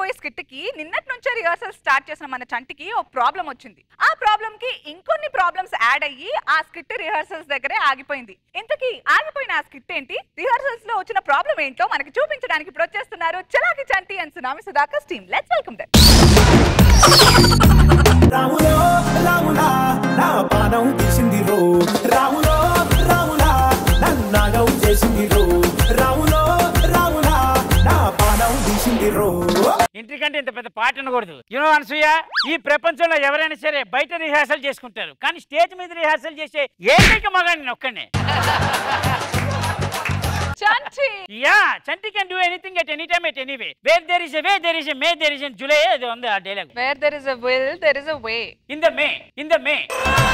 చేయబోయే స్కిట్ కి నిన్నటి నుంచే రిహార్సల్ స్టార్ట్ చేసిన మన చంటికి ఒక ప్రాబ్లం వచ్చింది ఆ ప్రాబ్లం కి ఇంకొన్ని ప్రాబ్లమ్స్ యాడ్ అయ్యి ఆ స్కిట్ రిహార్సల్స్ దగ్గరే ఆగిపోయింది ఇంతకీ ఆగిపోయిన ఆ స్కిట్ ఏంటి రిహార్సల్స్ లో వచ్చిన ప్రాబ్లం ఏంటో మనకి చూపించడానికి ఇప్పుడు వచ్చేస్తున్నారు Chalaki Chanti and Sunami Sudhakar team let's welcome that Ramulo Ramula నా పానం తీసింది రో రాములో రాములా నన్నాగం చేసింది రో రాములో రాములా నా పానం తీసింది రో ఇంటికంటే ఇంత పెద్ద పాట అనకూడదు యూనో అనసూయ ఈ ప్రపంచంలో ఎవరైనా సరే బయట రిహార్సల్ చేసుకుంటారు కానీ స్టేజ్ మీద రిహార్సల్ చేసే ఏకైక మగాడిని నేను ఒక్కనే Chanti yeah Chanti can do anything at any time at anyway where there is a way there is a may there is an July అది ఉంది ఆ dialogue where there is a will there is a way in the may in the may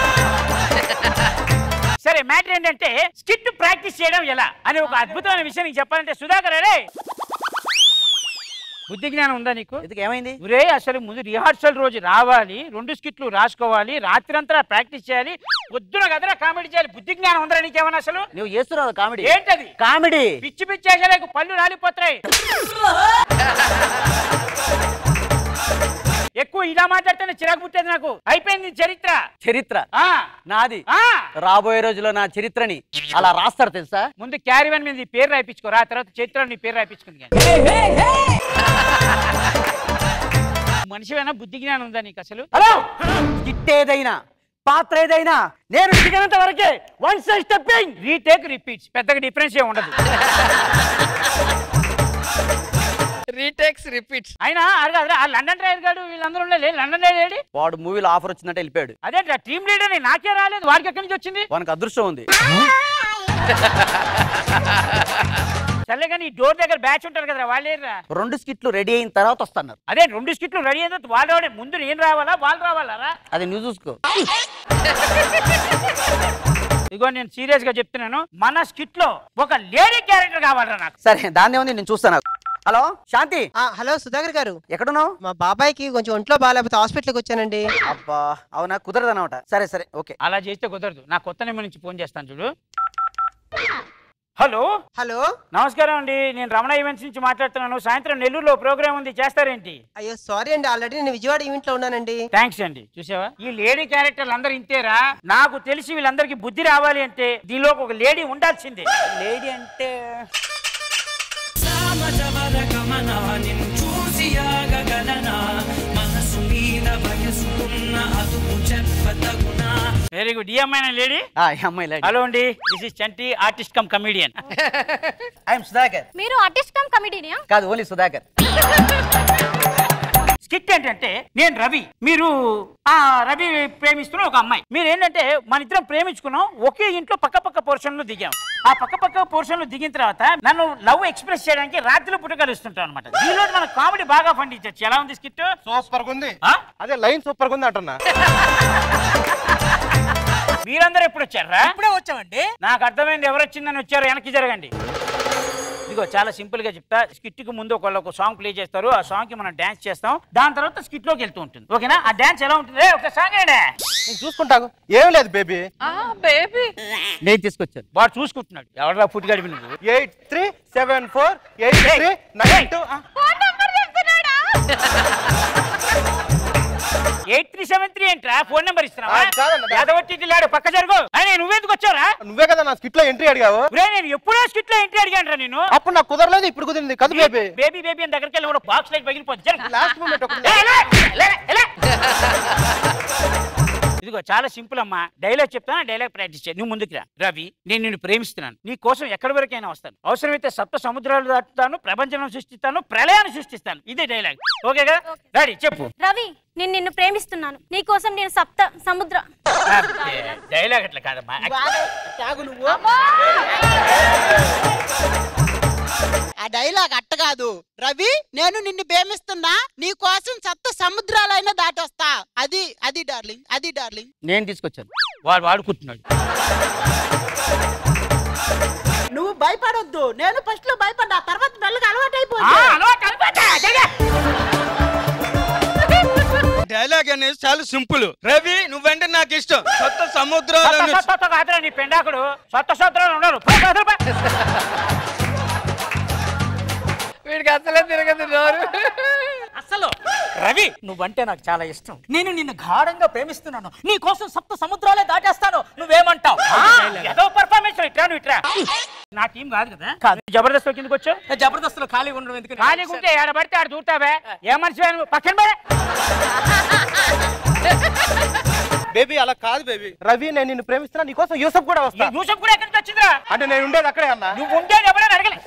సరే matter ఏంటంటే skit practice చేయడం ఎలా అని ఒక అద్భుతమైన విషయం నీకు చెప్పాలంటే సుధాకర్ అరే బుద్ధి జ్ఞానం ఉందా నీకు ఎందుకు ఏమైంది ఒరే అసలు ముందు రిహార్సల్ రోజు రావాలి రెండు స్కిట్లు రాసుకోవాలి రాత్రంతా ప్రాక్టీస్ చేయాలి పొద్దున కదరా కామెడీ చేయాలి బుద్ధి జ్ఞానం ఉందా నీకేమన్నా అసలు నువ్వు చేస్తున్నావు కామెడీ ఏంటది కామెడీ పిచ్చి పిచ్చి వేసలేకు పళ్ళు రాలిపోతాయి ఎక్కువ ఇలా మాట్లాడితేనే చిరాకు పుట్టేది నాకు అయిపోయింది చరిత్ర చరిత్ర ఆ నాది ఆ రాబోయే రోజుల్లో నా చరిత్రని అలా రాస్తారు తెలుసా ముందు క్యారీవన్ మీద నీ పేరు రాయించుకోరా ఆ తర్వాత చరిత్ర నీ పేరు రాయించుకుంది కానీ మనిషివైనా బుద్ధి జ్ఞానం ఉందా నీకు అసలు హలో గిట్ ఏదైనా పాత్ర ఏదైనా నేను దిగినంత వరకే one side stepping retake repeats పెద్దగా డిఫరెన్స్ ఏ ఉండదు రీటేక్స్ రిపీట్స్ అయినా అడగదురా ఆ లండన్ రైడ్ గాడు వీళ్ళందరూ ఉండలే లండన్ రైడ్ ఏడి వాడు మూవీలో ఆఫర్ వచ్చిందంటే వెళ్ళిపోయాడు అదేంట్రా టీమ్ లీడర్ నాకే రాలేదు వాడికి ఎక్కడి నుంచి వచ్చింది వానికి అదృష్టం ఉంది సర్లే కానీ ఈ డోర్ దగ్గర బ్యాచ్ ఉంటారు కదరా వాళ్ళేరా రెండు స్కిట్లు రెడీ అయిన తర్వాత వస్తున్నారు అదే రెండు స్కిట్లు రెడీ అయిన తర్వాత వాళ్ళు రావడే ముందు నేను రావాలా వాళ్ళు రావాలా అది నువ్వు చూసుకో ఇదిగో నేను సీరియస్ గా చెప్తున్నాను మన స్కిట్ లో ఒక లేడీ క్యారెక్టర్ కావాలరా నాకు సరే దాన్ని ఉంది నేను చూస్తాను హలో శాంతి ఆ, హలో సుధాకర్ గారు ఎక్కడున్నావు మా బాబాయ్కి కొంచెం ఒంట్లో బాగాలేకపోతే హాస్పిటల్కి వచ్చానండి అబ్బా అవునా కుదరదు అనమాట సరే సరే ఓకే అలా చేస్తే కుదరదు నా కొత్త నెంబర్ నుంచి ఫోన్ చేస్తాను చూడు హలో హలో నమస్కారం అండి నేను రమణ ఈవెంట్స్ నుంచి మాట్లాడుతున్నాను సాయంత్రం నెల్లూరులో ప్రోగ్రామ్ ఉంది చేస్తారేంటి అయ్యో సారీ అండి ఆల్రెడీ నేను విజయవాడ ఈవెంట్లో ఉన్నానండి థ్యాంక్స్ అండి చూసావా ఈ లేడీ క్యారెక్టర్లు అందరూ ఇంతేరా నాకు తెలిసి వీళ్ళందరికీ బుద్ధి రావాలి అంటే దీనిలో ఒక లేడీ ఉండాల్సిందే లేడీ అంటే వెరీ గుడ్ ఈ అమ్మాయినా లేడీ ఆ, ఈ అమ్మాయి లైట్ హలో అండి this is Chanti artist cum comedian I'm Sudhakar మీరు ఆర్టిస్ట్ కమ్ కమిటీనియా కాదు ఓన్లీ సుధాకర్ స్కిట్ ఏంటంటే నేను రవి మీరు ఆ రవి ప్రేమిస్తున్న ఒక అమ్మాయి మీరు ఏంటంటే మన ఇద్దరం ప్రేమించుకున్నాం ఒకే ఇంట్లో పక్క పక్క పోర్షన్ లో దిగాం ఆ పక్క పక్క పోర్షన్ లో దిగిన తర్వాత నన్ను లవ్ ఎక్స్ప్రెస్ చేయడానికి రాత్రిలో పుట్ట కలుస్తుంటాం అనమాట దీనిలో మన కామెడీ బాగా పండించచ్చు ఎలా ఉంది స్కిట్ సూపర్ ఉంది అదే లైన్ సూపర్ ఉంది అంటున్నా మీరందరూ ఎప్పుడు వచ్చారా ఇప్పుడే వచ్చామండి నాకు అర్థమైంది ఎవరు వచ్చిందని వచ్చారు వెనక్కి జరగండి ఇదిగో చాలా సింపుల్ గా చెప్తా స్కిట్ కి ముందు ఒకళ్ళు ఒక సాంగ్ ప్లే చేస్తారు ఆ సాంగ్ కి మనం డాన్స్ చేస్తాం దాని తర్వాత స్కిట్ లోకి వెళ్తూ ఉంటుంది ఓకేనా ఆ డాన్స్ ఎలా ఉంటుంది ఏయ్, ఒక సాంగ్ ఏంటే నేను చూసుకుంటాను ఏం లేదు బేబీ బేబీ నేను తీసుకొచ్చాను వాడు చూసుకుంటున్నాడు ఎవడరా పుట్టి గడిపి నువ్వు eight three seven four eight three nine two eight three seven three ఏంట్రా ఫోన్ నెంబర్ ఇస్తున్నావా ఆ, కాదన్న. యాదవట్టి లేడు పక్క జరుగు అని నువ్వెందుకు వచ్చావురా నువ్వే కదా నా స్కిట్ లో ఎంట్రీ అడిగావు ఒరే నేను ఎప్పుడో స్కిట్ లో ఎంట్రీ అడిగాను నేను అప్పుడు నాకు కుదరలేదు ఇప్పుడు కుదిరింది కదా బేబీ బేబీ బేబీ అని దగ్గరికి వెళ్ళి బాక్స్ లైట్ పగిలిపోద్ది జరుగు. లాస్ట్ మూమెంట్ ఒకటి ఏ, లే, లే, లే. ఇదిగో చాలా సింపుల్ అమ్మా డైలాగ్ చెప్తాను డైలాగ్ ప్రాక్టీస్ చేయి నువ్వు ముందుకు రా రవి నేను నిన్ను ప్రేమిస్తున్నాను నీ కోసం ఎక్కడి వరకైనా వస్తాను అవసరమైతే సప్త సముద్రాలు దాటుతాను ప్రపంచం సృష్టిస్తాను ప్రళయాన్ని సృష్టిస్తాను ఇదే డైలాగ్ ఓకేగా రెడీ చెప్పు రవి నేను నిన్ను ప్రేమిస్తున్నాను నీ కోసం నేను సప్త సముద్ర డైలాగ్ అట్లా కాదమ్మా తాగు నువ్వు ఆ డైలాగ్ అట్ట కాదు రవి నేను నిన్ను ప్రేమిస్తున్నా నీ కోసం సప్త సముద్రాలైనా దాటొస్తా అది అది డార్లింగ్ అది డార్లింగ్ నేను తీసుకొచ్చాను వాడు వాడుకుంటున్నాడు నువ్వు భయపడొద్దు నేను ఫస్ట్ లో భయపడ్డా తర్వాత మెల్లగా అలవాటు ఆ, అయిపోయింది అలవాటు, అలవాటు, జరగ. డైలాగ్ అనేది చాలా సింపుల్ రవి నువ్వంటే నాకు ఇష్టం కొత్త సముద్రాల సొత్త, నుంచి సొత్త, సొత్త కాదురా నీ పెండాకుడు సొత్త సొత్తలు ఉన్నారు పో, పో, పో. వీడికి అసలే తిరగదు నోరు రవి నువ్వంటే నాకు చాలా ఇష్టం నేను నిన్ను గాఢంగా ప్రేమిస్తున్నాను నీ కోసం సప్త సముద్రాలే దాటేస్తాను నువ్వేమంటావు ఏదో పర్ఫార్మెన్స్ ఇట్రా నువ్వు ఇట్రా నా టీం కాదు కదా కాదు జబర్దస్త్ కిందకి వచ్చావు జబర్దస్త్ లో ఖాళీ ఉండడం ఎందుకు ఖాళీగా ఉంటే ఆడ పడితే ఆడ దూరుతావే ఏ మనిషి నువ్వు? పక్కన పడే బేబీ అలా కాదు బేబీ రవి నేను నిన్ను ప్రేమిస్తున్నా నీకోసం యూసఫ్ కూడా వస్తా యూసఫ్ కూడా ఎక్కడికి వచ్చిందిరా అంటే నేను ఉండేది అక్కడే అన్నా నువ్వు ఉండేది ఎవరైనా అడగలే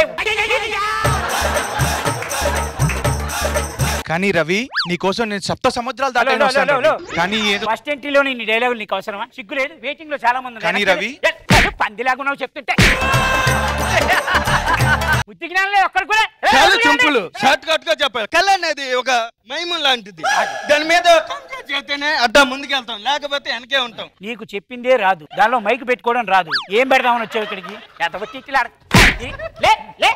కానీ రవి నీకోసం నేను సప్త సముద్రాలు హలో, దాటాను హలో, వస్తాను హలో, రవి. కానీ ఏదో ఫస్ట్ ఎంట్రీలో నీ డైలాగులు నీకు అవసరమా సిగ్గు లేదు వెయిటింగ్ లో చాలా మంది కానీ ఉన్నారు. రవి? ఏ, అదే పందిలాగా ఉన్నావు చెప్తుంటే బుద్ధి జ్ఞానం లేదు ఒక్కడు కూడా ఏ, చాలా ఎవరు సింపుల్ షార్ట్ కట్ గా చెప్పాలి కళ అనేది ఒక మైమం లాంటిది దాని మీద కాంక్రీట్ చేస్తేనే అడ్డా ముందుకెళ్తాం లేకపోతే వెనకే ఉంటాం నీకు చెప్పిందే రాదు దానిలో మైక్ పెట్టుకోవడం రాదు ఏం పెడదామని వచ్చావు ఇక్కడికి ఎంత వచ్చి లే లే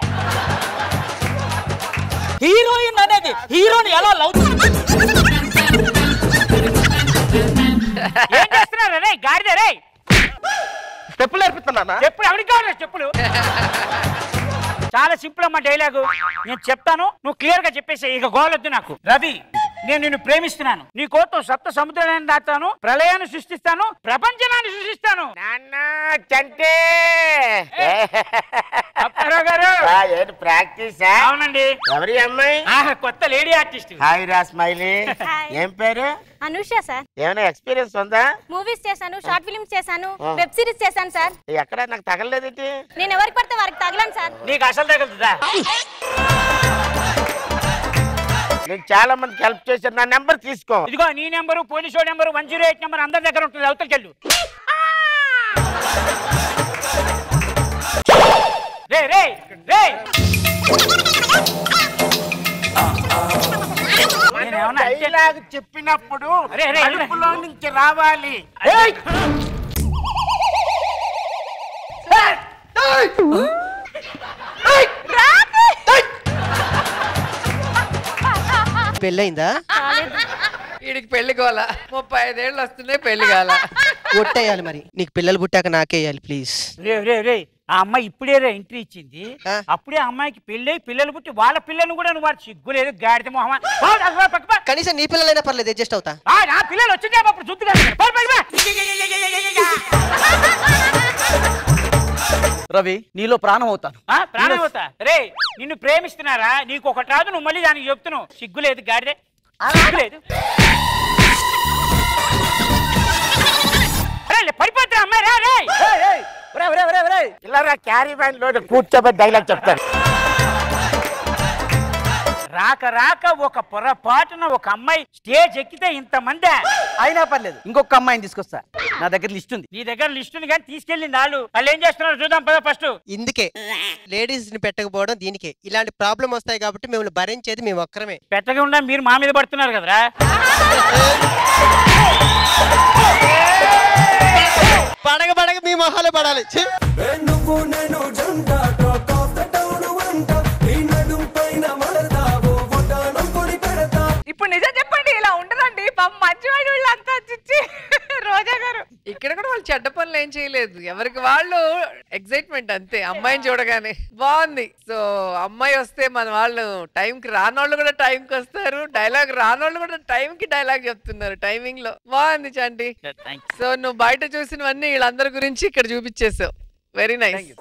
హీరోయిన్ అనేది హీరోని ఎలా లవ్ ఏం చేస్తున్నారు రే గాడిద రే స్టెప్పులు నేర్పిస్తున్నా చెప్పులు ఎవరికి కావాలి చెప్పులు చాలా సింపుల్ అమ్మా డైలాగు నేను చెప్తాను నువ్వు క్లియర్ గా చెప్పేసి ఇక గోలొద్దు నాకు రవి నేను నిన్ను ప్రేమిస్తున్నాను నీ కోతం సప్త సముద్రాన్ని దాతాను ప్రళయాన్ని సృష్టిస్తాను ప్రపంచనాన్ని సృష్టిస్తాను చంటే అప్పారావు గారు ఏంటి ప్రాక్టీస్ అవునండి ఎవరి అమ్మాయి ఆహా, కొత్త లేడీ ఆర్టిస్ట్ హాయ్ రా స్మైలీ హాయ్. ఏం పేరు అనుష సార్ ఏమైనా ఎక్స్పీరియన్స్ ఉందా మూవీస్ చేశాను షార్ట్ ఫిల్మ్స్ చేశాను ఆ. వెబ్ సిరీస్ చేశాను సార్ ఎక్కడ నాకు తగలలేదేంటి నేను ఎవరికి పడితే వారికి తగలను సార్ నీకు అసలు తగులుతుందా నేను చాలా మందికి హెల్ప్ చేశాను నా నెంబర్ తీసుకో ఇదిగో నీ number police number one zero eight number అందరి దగ్గర ఉంటుంది అవతలకి వెళ్ళు రే రే రే నేనేమన్నా అంటే- డైలాగ్ చెప్పినప్పుడు అరే, అరే, అరే. కడుపులో నుంచి రావాలి ఏయ్! పెళ్ళయిందా వీడికి పెళ్లి కోల ముప్పై ఐదేళ్ళు వస్తున్నాయి పెళ్లి కాల ఒట్టేయాలి మరి నీకు పిల్లలు పుట్టాక నాకేయాలి ప్లీజ్ రే రే రే ఆ అమ్మాయి ఇప్పుడే రే ఎంట్రీ ఇచ్చింది ఆ. అప్పుడే ఆ అమ్మాయికి పెళ్ళై పిల్లలు పుట్టి వాళ్ళ పిల్లలు కూడా నువ్వు వాడు సిగ్గులేదు గాడిద మొహమా పో, అసలు పక్క పో. కనీసం నీ పిల్లలైనా పర్లేదు అడ్జస్ట్ అవుతా ఆ, నా పిల్లలు వచ్చిందే అప్పుడు జుత్తుగా పో, పో, పో. రవి నీలో ప్రాణం అవుతాను ఆ, ప్రాణం అవుతా రే నిన్ను ప్రేమిస్తున్నారా నీకు ఒకటి రాదు నువ్వు మళ్ళీ దానికి చెప్తున్నావు సిగ్గులేదు గాడిదే సిగ్గులేదు అరే, లే, పడిపోతా అమ్మాయి రా రే ఇలా రా క్యారీ వ్యాన్ లో కూర్చోబెట్టి డైలాగ్ చెప్తాను రాక రాక ఒక పొరపాటున ఒక అమ్మాయి స్టేజ్ ఎక్కితే ఇంతమంది అయినా పర్లేదు ఇంకొక అమ్మాయిని తీసుకొస్తా నా దగ్గర లిస్ట్ ఉంది నీ దగ్గర లిస్ట్ ఉంది కానీ తీసుకెళ్ళింది వాళ్ళు వాళ్ళు ఏం చేస్తున్నారు చూద్దాం పద ఫస్ట్ ఇందుకే లేడీస్ ని పెట్టకపోవడం దీనికే ఇలాంటి ప్రాబ్లం వస్తాయి కాబట్టి మిమ్మల్ని భరించేది మేము ఒక్కరమే పెట్టకుండా మీరు మా మీద పడుతున్నారు కదరా పడగ పడగ మీ మొహాలు పడాలి ఛీ! నువ్వు నేను జంట టాక్ ఆఫ్ ద టౌన్ వంట నీ నడుం పైన మడతావో వడ్డానం కొడి పెడతా ఇప్పుడు నిజం చెప్పండి ఇలా ఉండదండి పాపం మంచివాడి వీళ్ళంతా చిచ్చి రోజా గారు ఇక్కడ కూడా వాళ్ళు చెడ్డ పనులు ఏం చేయలేదు ఎవరికి వాళ్ళు ఎక్సైట్మెంట్ అంతే అమ్మాయిని చూడగానే బాగుంది సో అమ్మాయి వస్తే మన వాళ్ళు టైంకి రానోళ్ళు కూడా టైంకి వస్తారు డైలాగ్ రానోళ్ళు కూడా టైంకి డైలాగ్ చెప్తున్నారు టైమింగ్ లో బాగుంది చంటి సో నువ్వు బయట చూసినవన్నీ వీళ్ళందరి గురించి ఇక్కడ చూపించేసావు very nice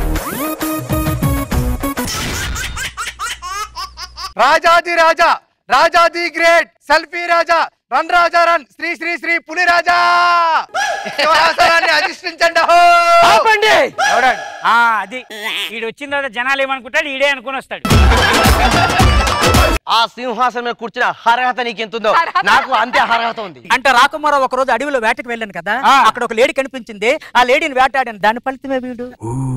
Rajadhi Raja Rajadhi great selfie Raja run Raja run Sri Sri Sri Puli Raja సింహాసనాన్ని అధిష్ఠించండి అహో! ఆపండి ఎవడాడు ఆ అది ఈడు వచ్చిన తర్వాత జనాలు ఏమనుకుంటాడు ఈడే అనుకుని వస్తాడు ఆ సింహాసనం మీద కూర్చున్న అర్హత నీకు ఎంతుందో నాకు అంతే అర్హత ఉంది అంటే రాకుమారావు ఒక రోజు అడవిలో వేటకు వెళ్ళాను కదా ఆ. అక్కడ ఒక లేడీ కనిపించింది ఆ లేడీని వేటాడాను దాని ఫలితమే వీడు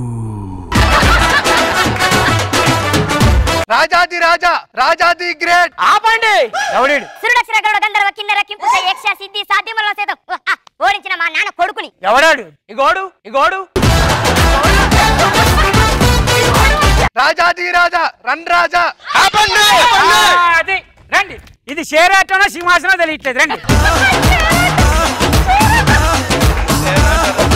రాజాది రాజా రాజాది గ్రేట్ ఆపండి ఎవడీడు సురుడక్షర గరుడ గంధర్వ కిన్నెర కింపుస యక్ష సిద్ధి సాధ్యముల సేత ఓడించిన మా నాన్న కొడుకుని ఎవడాడు ఇగోడు ఇగోడు రాజాది రాజా రన్ రాజా ఆపండి, ఆ, ఆపండి. అది రండి ఇది షేరాటోనో సింహాసనో తెలియట్లేదు రండి